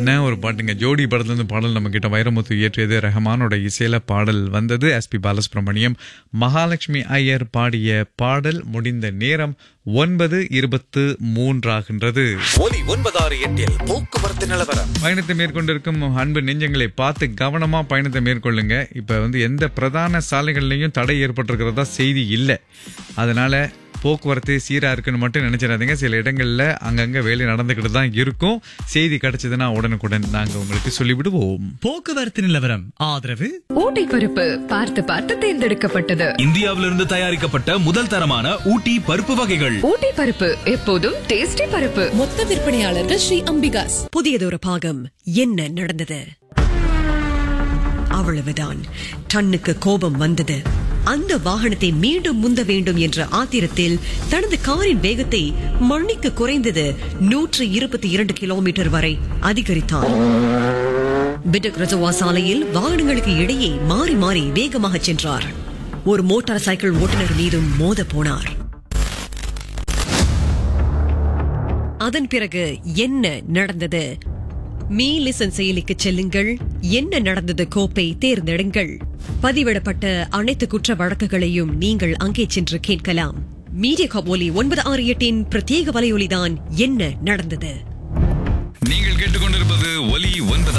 என்ன ஒரு பாட்டுங்க ஜோடி படத்துல இருந்து பாடல் நம்ம கிட்ட வைரமுத்து இயற்றியது ரஹமானோட இசையில பாடல் வந்தது எஸ்பி பாலசுப்ரமணியம் மகாலட்சுமி ஐயர் பாடிய பாடல் முடிந்த நேரம் ஒன்பது இருபத்து மூன்றாகின்றது ஒலி ஒன்பதாறு எட்டில் போக்குவரத்து நிலவரம் பயணத்தை மேற்கொண்டிருக்கும் அன்பு நெஞ்சங்களை பார்த்து கவனமா பயணத்தை மேற்கொள்ளுங்க இப்ப வந்து எந்த பிரதான சாலைகள்லயும் தடை ஏற்பட்டிருக்கிறதா செய்தி இல்லை அதனால போக்குவரத்து சீரா இருக்குன்னு மட்டும் நினைச்சிடாதீங்க சில இடங்கள்ல அங்கங்க வேலை நடந்துகிட்டு தான் இருக்கும் செய்தி கிடைச்சதுன்னா உடனுக்குடன் நாங்க உங்களுக்கு சொல்லிவிடுவோம் போக்குவரத்து நிலவரம் ஆதரவு ஊட்டி பருப்பு பார்த்து பார்த்து தேர்ந்தெடுக்கப்பட்டது இந்தியாவிலிருந்து தயாரிக்கப்பட்ட முதல் தரமான ஊட்டி பருப்பு வகைகள் ஊட்டி பருப்பு எப்போதும் டேஸ்டி பருப்பு மொத்த விற்பனையாளர்கள் ஸ்ரீ அம்பிகாஸ் புதியதொரு பாகம் என்ன நடந்தது அவ்வளவுதான் டன்னுக்கு கோபம் வந்தது அந்த வாகனத்தை மீண்டும் முந்த வேண்டும் என்ற ஆத்திரத்தில் தனது காரின் வேகத்தை மணிக்கு குறைந்தது நூற்று இருபத்தி இரண்டு கிலோமீட்டர் வரை அதிகரித்தான் பிடக் ரஜவா சாலையில் வாகனங்களுக்கு இடையே மாறி மாறி வேகமாக சென்றார் ஒரு மோட்டார் சைக்கிள் ஓட்டுநர் மீதும் மோத போனார் அதன் பிறகு என்ன நடந்தது மீ லிசன் செயலிக்கு செல்லுங்கள் என்ன நடந்தது கோப்பை தேர்ந்தெடுங்கள் பதிவிடப்பட்ட அனைத்து குற்ற வழக்குகளையும் நீங்கள் அங்கே சென்று கேட்கலாம் மீடியா கபோலி ஒன்பது ஆறு எட்டின் பிரத்யேக வலையொலிதான் என்ன நடந்தது